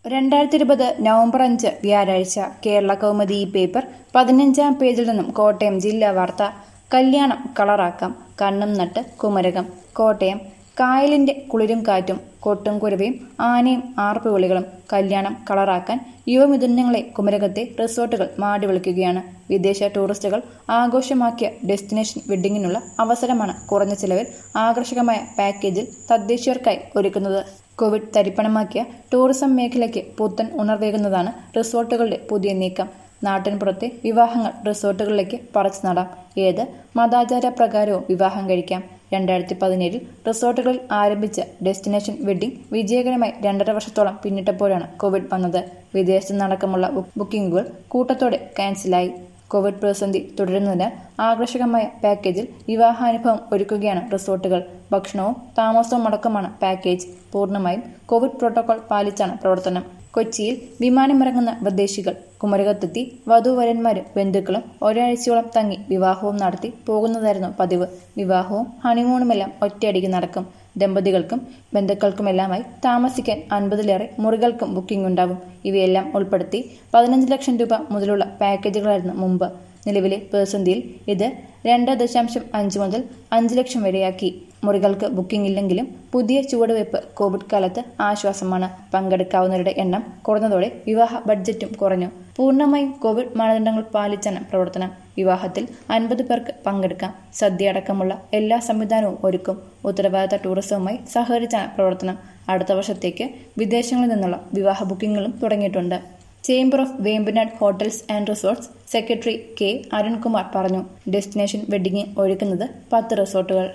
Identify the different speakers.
Speaker 1: രണ്ടായിരത്തി ഇരുപത് നവംബർ അഞ്ച് വ്യാഴാഴ്ച കേരള കൗമുദി ഈ പേപ്പർ പതിനഞ്ചാം പേജിൽ നിന്നും കോട്ടയം ജില്ലാ വാർത്ത കല്യാണം കളറാക്കാം കണ്ണും നട്ട് കുമരകം കോട്ടയം കായലിന്റെ കുളിരും കാറ്റും കൊട്ടും കുരവയും ആനയും ആർപ്പുവിളികളും കല്യാണം കളറാക്കാൻ യുവമിഥുനങ്ങളെ കുമരകത്തെ റിസോർട്ടുകൾ മാടി വിളിക്കുകയാണ് വിദേശ ടൂറിസ്റ്റുകൾ ആഘോഷമാക്കിയ ഡെസ്റ്റിനേഷൻ വെഡ്ഡിങ്ങിനുള്ള അവസരമാണ് കുറഞ്ഞ ചിലവിൽ ആകർഷകമായ പാക്കേജിൽ തദ്ദേശീയർക്കായി ഒരുക്കുന്നത് കോവിഡ് തരിപ്പണമാക്കിയ ടൂറിസം മേഖലയ്ക്ക് പുത്തൻ ഉണർവേകുന്നതാണ് റിസോർട്ടുകളുടെ പുതിയ നീക്കം നാട്ടിൻപുറത്തെ വിവാഹങ്ങൾ റിസോർട്ടുകളിലേക്ക് പറിച്ചു നടാം ഏത് മതാചാര പ്രകാരവും വിവാഹം കഴിക്കാം രണ്ടായിരത്തി പതിനേഴിൽ റിസോർട്ടുകളിൽ ആരംഭിച്ച ഡെസ്റ്റിനേഷൻ വെഡ്ഡിംഗ് വിജയകരമായി രണ്ടര വർഷത്തോളം പിന്നിട്ടപ്പോഴാണ് കോവിഡ് വന്നത് വിദേശത്ത് നടക്കമുള്ള ബുക്കിംഗുകൾ കൂട്ടത്തോടെ ക്യാൻസലായി കോവിഡ് പ്രതിസന്ധി തുടരുന്നതിനാൽ ആകർഷകമായ പാക്കേജിൽ വിവാഹാനുഭവം ഒരുക്കുകയാണ് റിസോർട്ടുകൾ ഭക്ഷണവും താമസവും അടക്കമാണ് പാക്കേജ് പൂർണ്ണമായും കോവിഡ് പ്രോട്ടോകോൾ പാലിച്ചാണ് പ്രവർത്തനം കൊച്ചിയിൽ വിമാനമിറങ്ങുന്ന വിദേശികൾ കുമരകത്തെത്തി വധുവരന്മാരും ബന്ധുക്കളും ഒരാഴ്ചയോളം തങ്ങി വിവാഹവും നടത്തി പോകുന്നതായിരുന്നു പതിവ് വിവാഹവും ഹണിമൂണുമെല്ലാം ഒറ്റയടിക്ക് നടക്കും ദമ്പതികൾക്കും ബന്ധുക്കൾക്കുമെല്ലാമായി താമസിക്കാൻ അൻപതിലേറെ മുറികൾക്കും ബുക്കിംഗ് ഉണ്ടാവും ഇവയെല്ലാം ഉൾപ്പെടുത്തി പതിനഞ്ച് ലക്ഷം രൂപ മുതലുള്ള പാക്കേജുകളായിരുന്നു മുമ്പ് നിലവിലെ പ്രതിസന്ധിയിൽ ഇത് രണ്ട് ദശാംശം അഞ്ച് മുതൽ അഞ്ച് ലക്ഷം വരെയാക്കി മുറികൾക്ക് ബുക്കിംഗ് ഇല്ലെങ്കിലും പുതിയ ചുവടുവയ്പ് കോവിഡ് കാലത്ത് ആശ്വാസമാണ് പങ്കെടുക്കാവുന്നവരുടെ എണ്ണം കുറഞ്ഞതോടെ വിവാഹ ബഡ്ജറ്റും കുറഞ്ഞു പൂർണ്ണമായും കോവിഡ് മാനദണ്ഡങ്ങൾ പാലിച്ചാണ് പ്രവർത്തനം വിവാഹത്തിൽ അൻപത് പേർക്ക് പങ്കെടുക്കാം സദ്യ അടക്കമുള്ള എല്ലാ സംവിധാനവും ഒരുക്കും ഉത്തരവാദിത്ത ടൂറിസവുമായി സഹകരിച്ചാണ് പ്രവർത്തനം അടുത്ത വർഷത്തേക്ക് വിദേശങ്ങളിൽ നിന്നുള്ള വിവാഹ ബുക്കിംഗുകളും തുടങ്ങിയിട്ടുണ്ട് chamber of Vembanad hotels and resorts secretary K Arunkumar പറഞ്ഞു ഡെസ്റ്റിനേഷൻ വെഡ്ഡിംഗ് ഒരുക്കുന്നത് പത്ത് റിസോർട്ടുകൾ